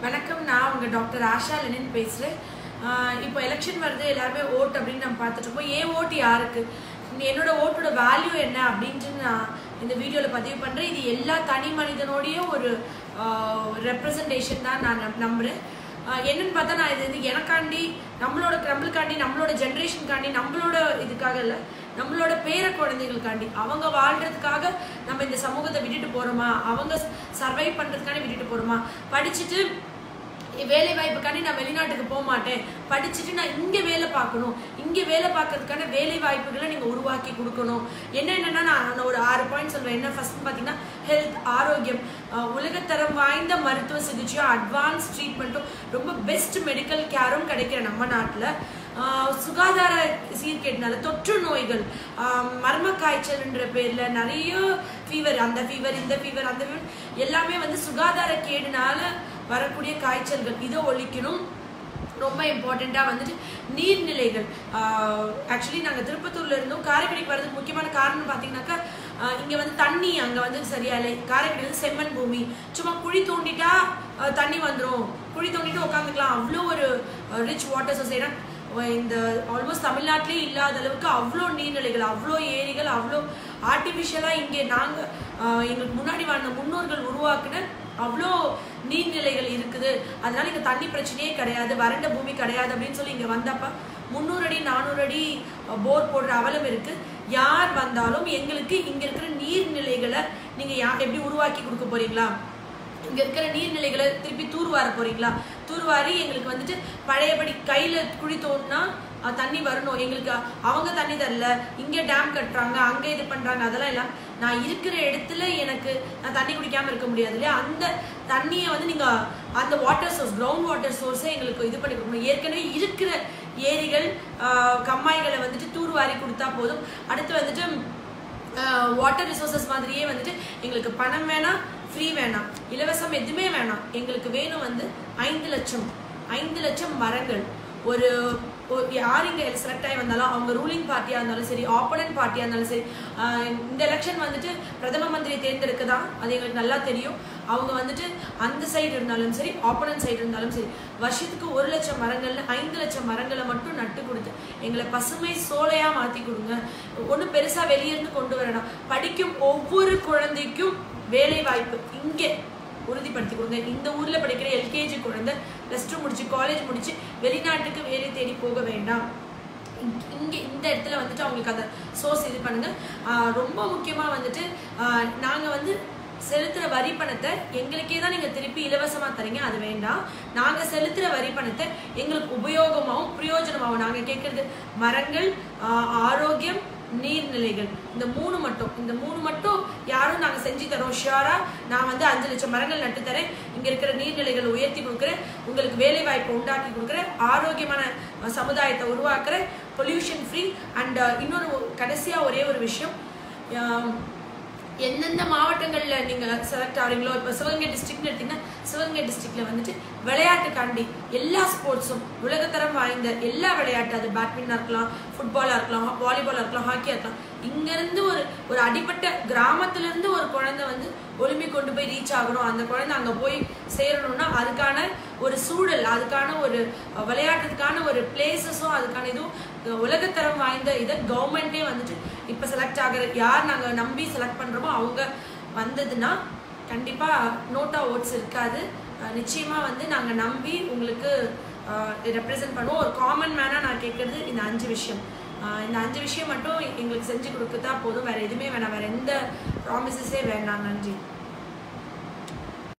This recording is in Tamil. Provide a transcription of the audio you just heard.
வணக்கம் நான் உங்கள் டாக்டர் ஆஷா லெனின் பேசுகிறேன் இப்போ எலெக்ஷன் வருது எல்லாருமே ஓட் அப்படின்னு நம்ம பார்த்துட்டு இருக்கோம் ஏன் ஓட்டு யாருக்கு என்னோட ஓட்டோட வேல்யூ என்ன அப்படின்ட்டு நான் இந்த வீடியோவில் பதிவு பண்ணுறேன் இது எல்லா தனி மனிதனோடைய ஒரு ரெப்ரசன்டேஷன் தான் நான் நம்- நம்புறேன் ஆஹ் என்னன்னு பார்த்தா நான் இது வந்து எனக்காண்டி நம்மளோட நம்மளுக்காண்டி நம்மளோட ஜென்ரேஷனுக்காண்டி நம்மளோட இதுக்காக இல்லை நம்மளோட பேர குழந்தைகளுக்காண்டி அவங்க வாழ்றதுக்காக நம்ம இந்த சமூகத்தை விட்டுட்டு போறோமா அவங்க சர்வை பண்றதுக்காண்டி விட்டுட்டு போறோமா படிச்சுட்டு வேலை வாய்ப்புக்காண்டி நான் வெளிநாட்டுக்கு போக மாட்டேன் படிச்சுட்டு நான் இங்க வேலை பார்க்கணும் இங்க வேலை பார்க்கறதுக்கான வேலை வாய்ப்புகளை நீங்க உருவாக்கி கொடுக்கணும் என்னென்னா நான் நான் ஒரு ஆறு பாயிண்ட் சொல்றேன் என்ன ஃபர்ஸ்ட் பாத்தீங்கன்னா ஹெல்த் ஆரோக்கியம் அஹ் உலகத்தரம் வாய்ந்த மருத்துவ சிகிச்சையும் அட்வான்ஸ் ட்ரீட்மெண்ட்டும் ரொம்ப பெஸ்ட் மெடிக்கல் கேரும் கிடைக்கிற நம்ம நாட்டில் சுகாதார சீர்கேட்டினால தொற்று நோய்கள் ஆஹ் மர்ம காய்ச்சல்ன்ற பேர்ல நிறைய ஃபீவர் அந்த ஃபீவர் இந்த ஃபீவர் அந்த ஃபீவர் எல்லாமே வந்து சுகாதார கேடுனால வரக்கூடிய காய்ச்சல்கள் இதை ஒழிக்கணும் ரொம்ப இம்பார்ட்டண்ட்டாக வந்துட்டு நீர்நிலைகள் ஆக்சுவலி நாங்கள் திருப்பத்தூர்ல இருந்தோம் காரைக்குடிக்கு வர்றதுக்கு முக்கியமான காரணம் பார்த்தீங்கன்னாக்கா ஆஹ் இங்க வந்து தண்ணி அங்க வந்து சரியா இல்லை காரைக்குடி வந்து செம்மண் பூமி சும்மா குழி தோண்டிட்டா ஆஹ் தண்ணி வந்துரும் குழி தோண்டிட்டு உட்காந்துக்கலாம் அவ்வளோ ஒரு ரிச் வாட்டர் சொசைட்டி இந்த ஆல்மோஸ்ட் தமிழ்நாட்டிலே இல்லாத அளவுக்கு அவ்வளோ நீர்நிலைகள் அவ்வளோ ஏரிகள் அவ்வளோ ஆர்டிஃபிஷியலாக இங்கே நாங்கள் எங்களுக்கு முன்னாடி வாழ்ந்த முன்னோர்கள் உருவாக்குன அவ்வளோ நீர்நிலைகள் இருக்குது அதனால இங்கே தண்ணி பிரச்சனையே கிடையாது வறண்ட பூமி கிடையாது அப்படின்னு சொல்லி இங்கே வந்தப்ப முந்நூறு அடி நானூறு அடி போர் போடுற அவலம் இருக்கு யார் வந்தாலும் எங்களுக்கு இங்க இருக்கிற நீர்நிலைகளை நீங்க யா எப்படி உருவாக்கி கொடுக்க போறீங்களா இங்க இருக்கிற நீர்நிலைகளை திருப்பி தூர்வார போறீங்களா தூர்வாரி எங்களுக்கு வந்துட்டு பழையபடி கையில குழி தோண்டினா அஹ், தண்ணி வரணும் எங்களுக்கு அவங்க தண்ணி தரல இங்க டேம் கட்டுறாங்க அங்க இது பண்றாங்க அதெல்லாம் எல்லாம் நான் இருக்கிற இடத்துல எனக்கு நான் தண்ணி குடிக்காம இருக்க முடியாது இல்லையா அந்த தண்ணியை வந்து நீங்க அந்த வாட்டர் சோர்ஸ் கிரவுண்ட் வாட்டர் சோர்ஸை எங்களுக்கு இது பண்ணி கொடுக்கணும் ஏற்கனவே இருக்கிற ஏரிகள் ஆஹ், கம்மாய்களை வந்துட்டு தூர்வாரி கொடுத்தா போதும் அடுத்து வந்துட்டு வாட்டர் ரிசோர்சஸ் மாதிரியே வந்துட்டு எங்களுக்கு பணம் வேணாம் ஃப்ரீ வேணாம் இலவசம் எதுவுமே வேணாம் எங்களுக்கு வேணும் வந்து ஐந்து லட்சம் ஐந்து லட்சம் மரங்கள் ஒரு ஒரு- யார் இங்கே செலக்ட் ஆகி வந்தாலும் அவங்க ரூலிங் பார்ட்டியாக இருந்தாலும் சரி ஆப்போனன்ட் பார்ட்டியாக இருந்தாலும் சரி ஆஹ் இந்த எலெக்ஷன் வந்துட்டு பிரதம மந்திரி தேர்ந்தெடுக்க தான் அது எங்களுக்கு நல்லா தெரியும் அவங்க வந்துட்டு அந்த சைடு இருந்தாலும் சரி ஆப்போனன்ட் சைடு இருந்தாலும் சரி வருஷத்துக்கு ஒரு லட்சம் மரங்கள்ல ஐந்து லட்சம் மரங்களை மட்டும் நட்டு கொடுத்து எங்களை பசுமை சோலையா மாத்தி கொடுங்க ஒன்றும் பெருசா வெளியிருந்து கொண்டு வரணும் படிக்கும் ஒவ்வொரு குழந்தைக்கும் வேலை வாய்ப்பு இங்கே உறுதிப்படுத்தி கொடுங்க இந்த ஊர்ல படிக்கிற எல்கேஜி குழந்தை ப்ளஸ் டூ முடிச்சு காலேஜ் முடிச்சு வெளிநாட்டுக்கு வேலை தேடி போக வேண்டாம் இங்க- இங்க இந்த இடத்துல வந்துட்டு அவங்களுக்கு அந்த சோர்ஸ் இது பண்ணுங்க ஆஹ் ரொம்ப முக்கியமா வந்துட்டு ஆஹ் நாங்க வந்து செலுத்துற வரி பணத்தை எங்களுக்கே தான் நீங்க திருப்பி இலவசமா தரீங்க அது வேண்டாம் நாங்க செலுத்துற வரி பணத்தை எங்களுக்கு உபயோகமாகவும் பிரயோஜனமாகவும் நாங்க கேட்கறது மரங்கள் ஆஹ் ஆரோக்கியம் நீர்நிலைகள் இந்த மூணு மட்டும் இந்த மூணு மட்டும் யாரும் நாங்க செஞ்சு தரோம் ஷியோரா நான் வந்து அஞ்சு லட்சம் மரங்கள் நட்டு தரேன் இங்க இருக்கிற நீர்நிலைகளை உயர்த்தி கொடுக்குறேன் உங்களுக்கு வேலை வாய்ப்பை உண்டாக்கி கொடுக்குறேன் ஆரோக்கியமான அஹ், சமுதாயத்தை உருவாக்குறேன் பொல்யூஷன் ஃப்ரீ அண்ட் இன்னொரு கடைசியா ஒரே ஒரு விஷயம் ஆஹ், எந்தெந்த மாவட்டங்கள்ல நீங்க செலக்ட் ஆகிறீங்களோ இப்போ சிவகங்கை டிஸ்ட்ரிக்ட்னு எடுத்தீங்கன்னா சிவகங்கை டிஸ்ட்ரிக்ட்ல வந்துட்டு விளையாட்டுக்காண்டி எல்லா ஸ்போர்ட்ஸும் உலகத்தரம் வாய்ந்த எல்லா விளையாட்டு அது பேட்மிண்டனா இருக்கலாம் ஃபுட்பாலா இருக்கலாம் வாலிபாலா இருக்கலாம் ஹாக்கியா இருக்கலாம் இங்க இருந்து ஒரு ஒரு அடிப்பட்ட கிராமத்துல இருந்து ஒரு குழந்தை வந்து ஒலிம்பிக் கொண்டு போய் ரீச் ஆகணும் அந்த குழந்தை அங்க போய் சேரணும்னா அதுக்கான ஒரு சூழல் அதுக்கான ஒரு அஹ், விளையாட்டுக்கான ஒரு பிளேசஸும் அதுக்கான இதுவும் அஹ், உலகத்தரம் வாய்ந்த இதை கவர்மெண்ட்டே வந்துட்டு இப்போ செலக்ட் ஆகிற யார் நாங்கள் நம்பி செலக்ட் பண்ணுறோமோ அவங்க வந்ததுன்னா கண்டிப்பாக நோட்டா ஓட்ஸ் இருக்காது அஹ், நிச்சயமா வந்து நாங்கள் நம்பி உங்களுக்கு ரெப்ரசன்ட் பண்ணுவோம் ஒரு காமன் மேனாக நான் கேட்குறது இந்த அஞ்சு விஷயம் அஹ், இந்த அஞ்சு விஷயம் மட்டும் எங்களுக்கு செஞ்சு கொடுக்கத்தா போதும் வேற எதுவுமே வேணாம் வேற எந்த ப்ராமிசஸே வேண்டாம் நன்றி